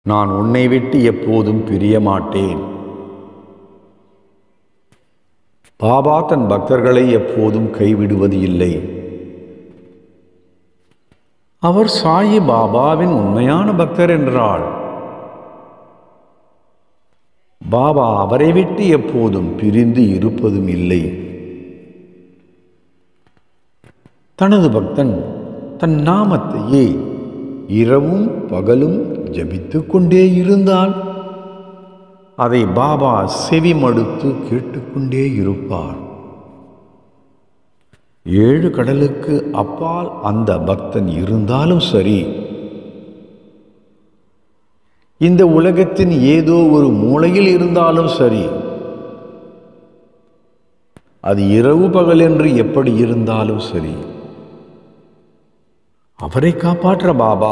நான் உன்னை விட்டு எப்போதும் பிரிய மாட்டேன் பாபா தன் பக்தர்களை எப்போதும் கைவிடுவது இல்லை அவர் சாயி பாபாவின் உண்மையான பக்தர் என்றாள் பாபா அவரை விட்டு எப்போதும் பிரிந்து இருப்பதும் இல்லை தனது பக்தன் தன் நாமத்தையே இரவும் பகலும் ஜபித்துக் கொண்டே இருந்தால் அதை பாபா செவி மடுத்து கேட்டுக்கொண்டே இருப்பார் ஏழு கடலுக்கு அப்பால் அந்த பக்தன் இருந்தாலும் சரி இந்த உலகத்தின் ஏதோ ஒரு மூலையில் இருந்தாலும் சரி அது இரவு பகல் என்று எப்படி இருந்தாலும் சரி அவரை காப்பாற்ற பாபா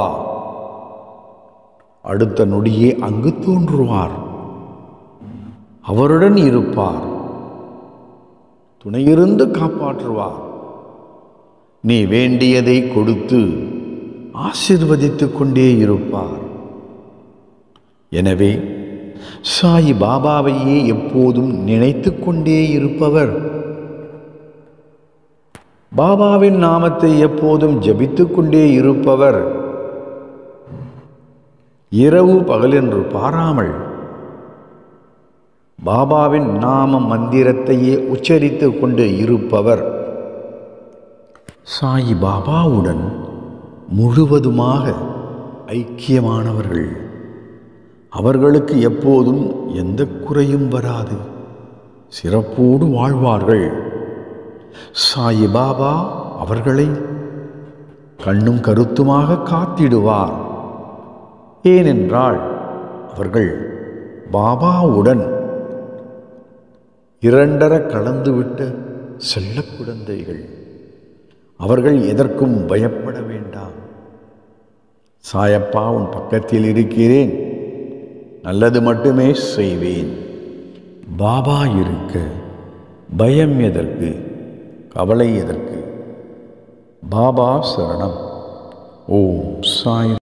அடுத்த நொடியே அங்கு தோன்றுவார் அவருடன் இருப்பார் துணையிருந்து காப்பாற்றுவார் நீ வேண்டியதை கொடுத்து ஆசிர்வதித்துக் கொண்டே இருப்பார் எனவே சாயி பாபாவையே எப்போதும் நினைத்து கொண்டே இருப்பவர் பாபாவின் நாமத்தை எப்போதும் ஜபித்துக் கொண்டே இருப்பவர் இரவு பகலென்று பாராமல் பாபாவின் நாம மந்திரத்தையே உச்சரித்து கொண்டு இருப்பவர் சாயி பாபாவுடன் முழுவதுமாக ஐக்கியமானவர்கள் அவர்களுக்கு எப்போதும் எந்த குறையும் வராது சிறப்போடு வாழ்வார்கள் சாயி பாபா அவர்களை கண்ணும் கருத்துமாக காத்திடுவார் ஏனென்றால் அவர்கள் பாபாவுடன் இரண்டர கலந்துவிட்ட செல்ல குழந்தைகள் அவர்கள் எதற்கும் பயப்பட வேண்டாம் சாயப்பா உன் பக்கத்தில் இருக்கிறேன் நல்லது மட்டுமே செய்வேன் பாபா இருக்க பயம் எதற்கு கவலை எதற்கு பாபா சரணம் ஓம் சாய்